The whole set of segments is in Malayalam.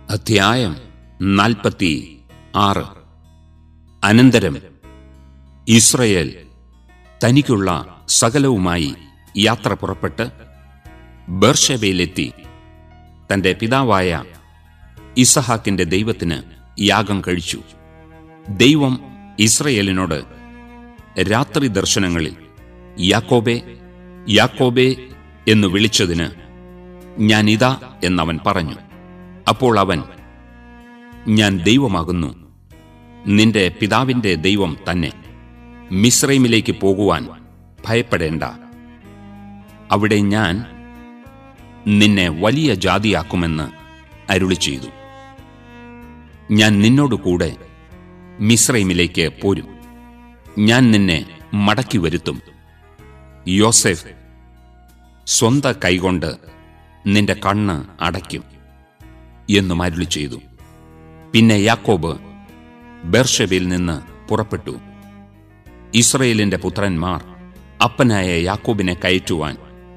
അധ്യായം നാൽപ്പത്തി ആറ് അനന്തരം ഇസ്രയേൽ തനിക്കുള്ള സകലവുമായി യാത്ര പുറപ്പെട്ട് ബർഷബയിലെത്തി തന്റെ പിതാവായ ഇസഹാക്കിന്റെ ദൈവത്തിന് യാഗം കഴിച്ചു ദൈവം ഇസ്രയേലിനോട് രാത്രി ദർശനങ്ങളിൽ യാക്കോബെ യാക്കോബെ എന്ന് വിളിച്ചതിന് ഞാൻ ഇതാ എന്നവൻ പറഞ്ഞു അപ്പോൾ അവൻ ഞാൻ ദൈവമാകുന്നു നിന്റെ പിതാവിന്റെ ദൈവം തന്നെ മിശ്രൈമിലേക്ക് പോകുവാൻ ഭയപ്പെടേണ്ട അവിടെ ഞാൻ നിന്നെ വലിയ ജാതിയാക്കുമെന്ന് അരുളി ചെയ്തു ഞാൻ നിന്നോട് കൂടെ മിശ്രൈമിലേക്ക് പോരും ഞാൻ നിന്നെ മടക്കി വരുത്തും യോസെഫ് സ്വന്ത കൈകൊണ്ട് നിന്റെ കണ്ണ് അടയ്ക്കും എന്നും അരുളി ചെയ്തു പിന്നെ യാക്കോബ് ബെർഷബിൽ നിന്ന് പുറപ്പെട്ടു ഇസ്രയേലിന്റെ പുത്രന്മാർ അപ്പനായ യാക്കോബിനെ കയറ്റുവാൻ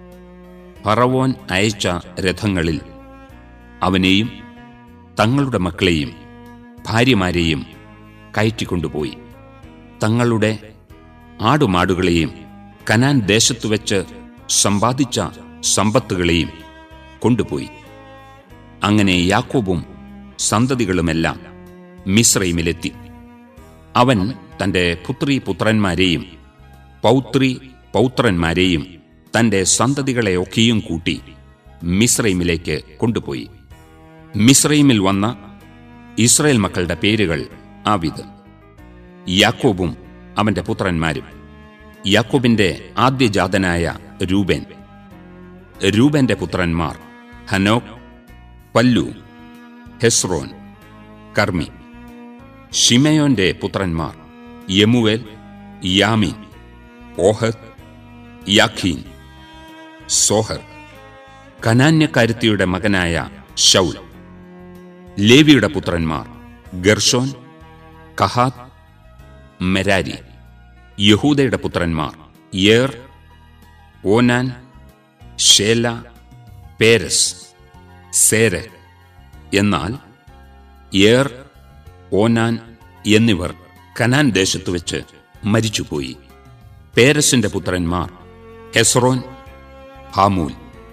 ഫറവോൻ അയച്ച രഥങ്ങളിൽ അവനെയും തങ്ങളുടെ മക്കളെയും ഭാര്യമാരെയും കയറ്റിക്കൊണ്ടുപോയി തങ്ങളുടെ ആടുമാടുകളെയും കനാൻ ദേശത്തു വെച്ച് സമ്പാദിച്ച സമ്പത്തുകളെയും കൊണ്ടുപോയി അങ്ങനെ യാക്കോബും സന്തതികളുമെല്ലാം മിശ്രൈമിലെത്തി അവൻ തന്റെ പുത്രി പുത്രന്മാരെയും പൗത്രി പൗത്രന്മാരെയും തന്റെ സന്തതികളെയൊക്കെയും കൂട്ടി മിശ്രൈമിലേക്ക് കൊണ്ടുപോയി മിശ്രൈമിൽ വന്ന ഇസ്രയേൽ മക്കളുടെ പേരുകൾ ആവിത് യാക്കോബും അവന്റെ പുത്രന്മാരും യാക്കോബിന്റെ ആദ്യജാതനായ രൂബൻ രൂബന്റെ പുത്രന്മാർ ഹനോക് പല്ലു ഹെസ്രോൻ കർമ്മി ഷിമയോന്റെ പുത്രന്മാർ യമുവേൽ യാമിൻ ഓഹത് യാഖീൻ സോഹർ കനാന്യക്കാരുത്തിയുടെ മകനായ ഷൗൽ ലേവിയുടെ പുത്രന്മാർ ഗർഷോൻ കഹാത്ത് മെരാരി യഹൂദയുടെ പുത്രന്മാർ യേർ ഓനാൻ ഷേല പേരസ് സേര് എന്നാൽ ഏർ ഓനാൻ എന്നിവർ കനാൻ ദേശത്തു വെച്ച് മരിച്ചുപോയി പേരസിന്റെ പുത്രന്മാർ ഹെസ്രോൻ ഹാമൂൽ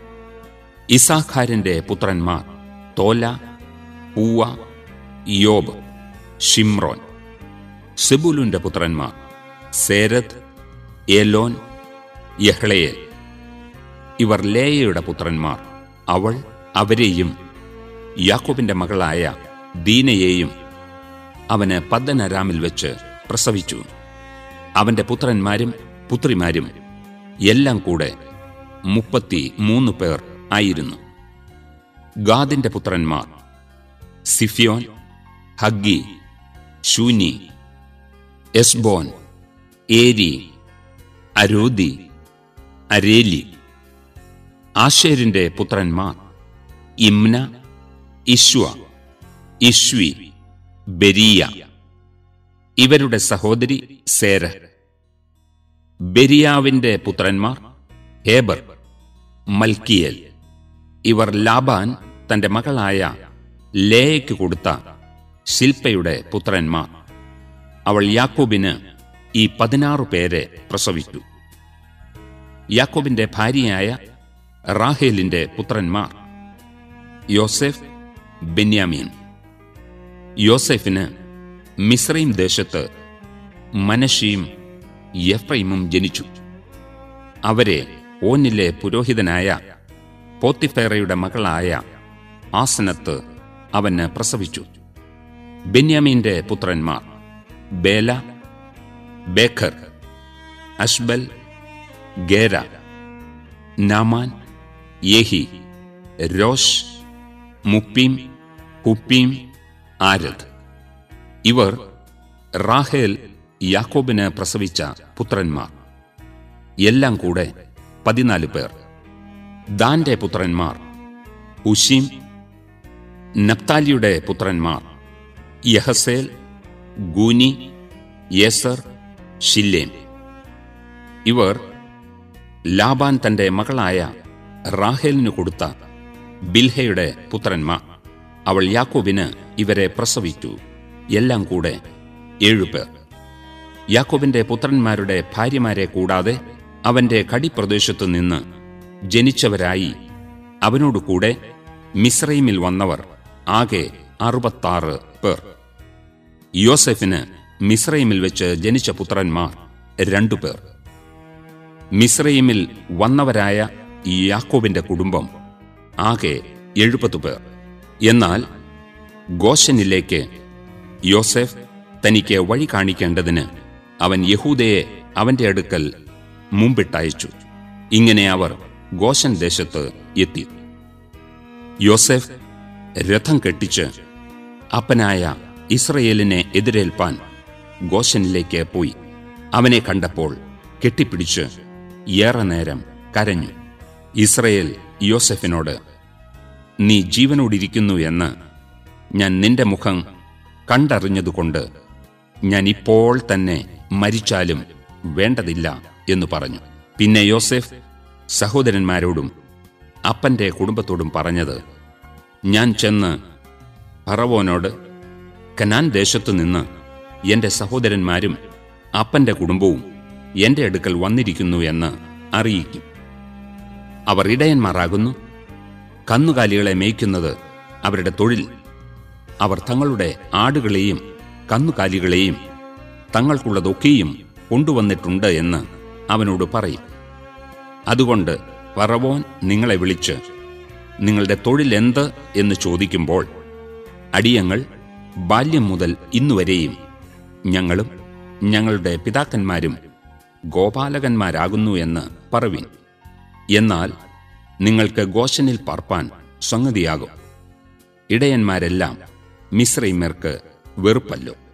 ഇസാഖാരിന്റെ പുത്രന്മാർ തോല പൂവ യോബ് ഷിമ്രോൻ സെബുലുന്റെ പുത്രന്മാർ സേരത് ഏലോൻ യഹ്ളയേൽ ഇവർ ലേയയുടെ പുത്രന്മാർ അവൾ അവരെയും യാക്കോബിന്റെ മകളായ ദീനയെയും അവന് പദ്ദനരാമിൽ വെച്ച് പ്രസവിച്ചു അവന്റെ പുത്രന്മാരും പുത്രിമാരും എല്ലാം കൂടെ മുപ്പത്തി മൂന്ന് പേർ ആയിരുന്നു ഗാദിന്റെ പുത്രന്മാർ സിഫിയോൻ ഹഗ്ഗി ശൂനി എസ്ബോൻ ഏരി അരോദി അരേലി ആശേരിന്റെ പുത്രന്മാർ ഇമ്ന ഇശ്വ ഇഷ്വി ബെരിയ ഇവരുടെ സഹോദരി സേര ബെരിയാവിന്റെ പുത്രന്മാർ ഹേബർ മൽക്കിയൽ ഇവർ ലാബാൻ തന്റെ മകളായ ലേയയ്ക്ക് കൊടുത്ത ശില്പയുടെ പുത്രന്മാർ അവൾ യാക്കോബിന് ഈ പതിനാറു പേരെ പ്രസവിച്ചു യാക്കോബിന്റെ ഭാര്യയായ റാഹേലിന്റെ പുത്രന്മാർ യോസെഫ് ബെന്യാമീൻ യോസെഫിന് മിസ്രൈം ദേശത്ത് മനഷിയും യഫ്രൈമും ജനിച്ചു അവരെ ഓനിലെ പുരോഹിതനായ പോത്തിഫേറയുടെ മകളായ ആസനത്ത് അവന് പ്രസവിച്ചു ബെന്യാമീന്റെ പുത്രന്മാർ ബേല ബേഖർ അഷ്ബൽ ഗേര നാമാൻ യേഹി രോഷ് മുപ്പീം ഹുപ്പീം ആരദ് ഇവർ റാഹേൽ യാക്കോബിന് പ്രസവിച്ച പുത്രന്മാർ എല്ലാം കൂടെ പതിനാല് പേർ ദാന്റെ പുത്രന്മാർ ഉഷീം നപ്താലിയുടെ പുത്രന്മാർ യഹസേൽ ഗൂനി യേസർ ഷില്ലേം ഇവർ ലാബാൻ തന്റെ മകളായ റാഹേലിനു കൊടുത്ത ബിൽഹയുടെ പുത്രന്മാർ അവൾ യാക്കോബിന് ഇവരെ പ്രസവിച്ചു എല്ലാം കൂടെ ഏഴുപേർ യാക്കോബിന്റെ പുത്രന്മാരുടെ ഭാര്യമാരെ കൂടാതെ അവന്റെ കടിപ്രദേശത്തു നിന്ന് ജനിച്ചവരായി അവനോടുകൂടെ മിസ്രൈമിൽ വന്നവർ ആകെ അറുപത്താറ് പേർ യോസെഫിന് മിസ്രൈമിൽ വെച്ച് ജനിച്ച പുത്രന്മാർ രണ്ടുപേർ മിസ്രൈമിൽ വന്നവരായ ഈ യാക്കോബിന്റെ കുടുംബം ആകെ എഴുപത് പേർ എന്നാൽ ഗോശനിലേക്ക് യോസെഫ് തനിക്ക് വഴി കാണിക്കേണ്ടതിന് അവൻ യഹൂദയെ അവന്റെ അടുക്കൽ മുമ്പിട്ടയച്ചു ഇങ്ങനെ അവർ ഗോശൻ ദേശത്ത് എത്തി യോസെഫ് രഥം കെട്ടിച്ച് അപ്പനായ ഇസ്രയേലിനെ എതിരേൽപ്പാൻ ഗോശനിലേക്ക് പോയി അവനെ കണ്ടപ്പോൾ കെട്ടിപ്പിടിച്ച് ഏറെ നേരം കരഞ്ഞു ഇസ്രയേൽ യോസെഫിനോട് നീ ജീവനോടിരിക്കുന്നു എന്ന് ഞാൻ നിന്റെ മുഖം കണ്ടറിഞ്ഞതുകൊണ്ട് ഞാൻ ഇപ്പോൾ തന്നെ മരിച്ചാലും വേണ്ടതില്ല എന്ന് പറഞ്ഞു പിന്നെ യോസെഫ് സഹോദരന്മാരോടും അപ്പന്റെ കുടുംബത്തോടും പറഞ്ഞത് ഞാൻ ചെന്ന് ഫറവോനോട് കനാൻ ദേശത്തു നിന്ന് എന്റെ സഹോദരന്മാരും അപ്പന്റെ കുടുംബവും എന്റെ അടുക്കൽ വന്നിരിക്കുന്നു എന്ന് അറിയിക്കും അവർ ഇടയന്മാരാകുന്നു കന്നുകാലികളെ മേയ്ക്കുന്നത് അവരുടെ തൊഴിൽ അവർ തങ്ങളുടെ ആടുകളെയും കന്നുകാലികളെയും തങ്ങൾക്കുള്ളതൊക്കെയും കൊണ്ടുവന്നിട്ടുണ്ട് എന്ന് അവനോട് പറയും അതുകൊണ്ട് ഫറവോൻ നിങ്ങളെ വിളിച്ച് നിങ്ങളുടെ തൊഴിൽ എന്ത് എന്ന് ചോദിക്കുമ്പോൾ അടിയങ്ങൾ ബാല്യം മുതൽ ഇന്നുവരെയും ഞങ്ങളും ഞങ്ങളുടെ പിതാക്കന്മാരും ഗോപാലകന്മാരാകുന്നു എന്ന് പറവിൻ എന്നാൽ നിങ്ങൾക്ക് ഗോശനിൽ പാർപ്പാൻ സംഗതിയാകും ഇടയന്മാരെല്ലാം മിശ്രൈമർക്ക് വെറുപ്പല്ലോ